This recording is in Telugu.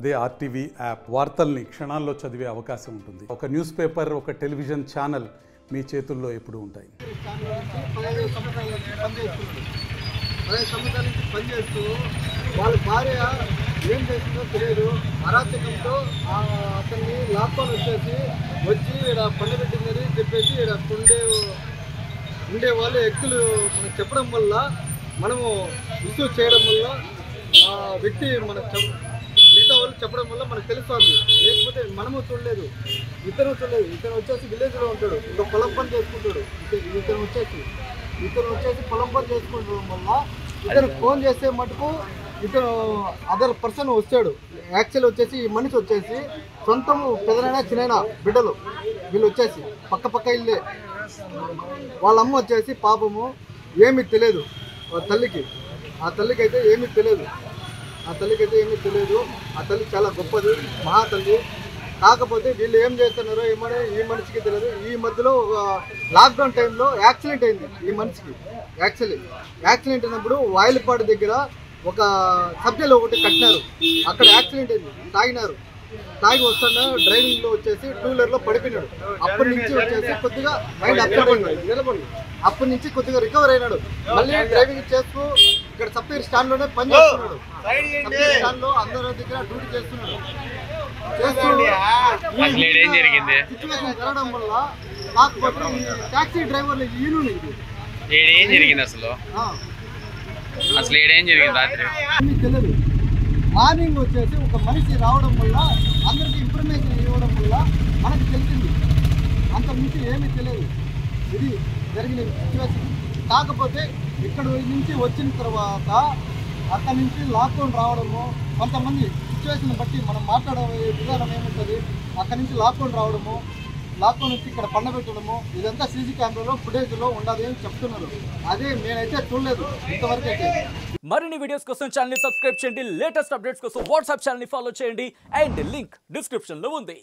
అదే ఆర్టీవీ యాప్ వార్తల్ని క్షణాల్లో చదివే అవకాశం ఉంటుంది ఒక న్యూస్ పేపర్ ఒక టెలివిజన్ ఛానల్ మీ చేతుల్లో ఎప్పుడూ ఉంటాయి పదహైదు సంవత్సరాల నుంచి పనిచేస్తున్నాడు పదహైదు సంవత్సరాల నుంచి పనిచేస్తూ వాళ్ళ భార్య ఏం చేసిందో తెలియదు అరాచకంతో ఆ అతన్ని లాక్కొని వచ్చేసి వచ్చి ఇక్కడ పండబెట్టిందని చెప్పేసి ఇక్కడ ఉండే ఉండే వాళ్ళు వ్యక్తులు మనకు చెప్పడం వల్ల మనము ఇష్యూ చేయడం వల్ల ఆ వ్యక్తి మనకు చెప్ మిగతా వాళ్ళు చెప్పడం వల్ల మనకు తెలుస్తుంది లేకపోతే మనము చూడలేదు ఇతను చూడలేదు ఇతను వచ్చేసి విలేజ్లో ఉంటాడు ఇంకా పొలం పని చేసుకుంటాడు ఇత- ఇతను వచ్చేసి ఇతను వచ్చేసి పొలం పని చేసుకుంటడం వల్ల ఇతను ఫోన్ చేస్తే మటుకు ఇతను అదర్ పర్సన్ వచ్చాడు యాక్చువల్ వచ్చేసి ఈ మనిషి వచ్చేసి సొంతము పెదనైనా చిన్నైనా బిడ్డలు వీళ్ళు వచ్చేసి పక్క పక్క ఇల్లే వాళ్ళ అమ్మ వచ్చేసి పాపము ఏమీ తెలియదు వాళ్ళ తల్లికి ఆ తల్లికి అయితే ఏమీ తెలియదు ఆ తల్లికి అయితే ఏమీ తెలియదు ఆ తల్లి చాలా గొప్పది మహా తల్లి కాకపోతే వీళ్ళు ఏం చేస్తున్నారో ఏమని ఈ మనిషికి తెలియదు ఈ మధ్యలో ఒక లాక్డౌన్ టైంలో యాక్సిడెంట్ అయింది ఈ మనిషికి యాక్చువల్లీ యాక్సిడెంట్ అయినప్పుడు వాయిలపాడు దగ్గర ఒక సబ్జెలు ఒకటి కట్టినారు అక్కడ యాక్సిడెంట్ అయింది తాగినారు తాగి వస్తున్న డ్రైవింగ్ లో వచ్చేసి టూ వీలర్ లో పడిపోయినాడు అప్పటి నుంచి వచ్చేసి కొద్దిగా మైండ్ అప్సెట్ అయింది నిలబడి అప్పటి నుంచి కొద్దిగా రికవర్ అయినాడు మళ్ళీ డ్రైవింగ్ చేస్తూ ఇక్కడ సప్తగిరి స్టాండ్ లోనే పని చేస్తున్నాడు సప్తగిరి స్టాండ్ లో అందరి దగ్గర డ్యూటీ చేస్తున్నాడు చేస్తూ అసలు ఈడేం జరిగింది సిచ్యువేషన్ జరగడం వల్ల కాకపోతే ఈ టాక్సీ డ్రైవర్లు ఈను ఇది ఈడేం జరిగింది అసలు ఆ. అసలు ఈడేం జరిగింది రాత్రి ఏమీ తెలియదు మార్నింగ్ వచ్చేసి ఒక మనిషి రావడం వల్ల అందరికీ ఇన్ఫర్మేషన్ ఇవ్వడం వల్ల మనకు తెలిసింది అంత మించి ఏమీ తెలియదు ఇది జరిగిన సిచ్యువేషన్ కాకపోతే ఇక్కడ నుంచి వచ్చిన తర్వాత అక్కడి నుంచి లాక్డౌన్ రావడము కొంతమంది సిచ్యువేషన్ బట్టి మనం మాట్లాడే విధానం ఏముంటుంది అక్కడి నుంచి లాక్డౌన్ రావడము లాక్డౌన్ నుంచి ఇక్కడ పండబెట్టడము ఇదంతా సీసీ కెమెరాలో ఫుటేజ్లో ఉండదు అని చెప్తున్నారు అదే నేనైతే చూడలేదు ఇంతవరకు అయితే మరిన్ని వీడియోస్ కోసం ఛానల్ ని సబ్స్క్రైబ్ చేయండి లేటెస్ట్ అప్డేట్స్ కోసం వాట్సాప్ ఛానల్ ని ఫాలో చేయండి అండ్ లింక్ డిస్క్రిప్షన్ లో ఉంది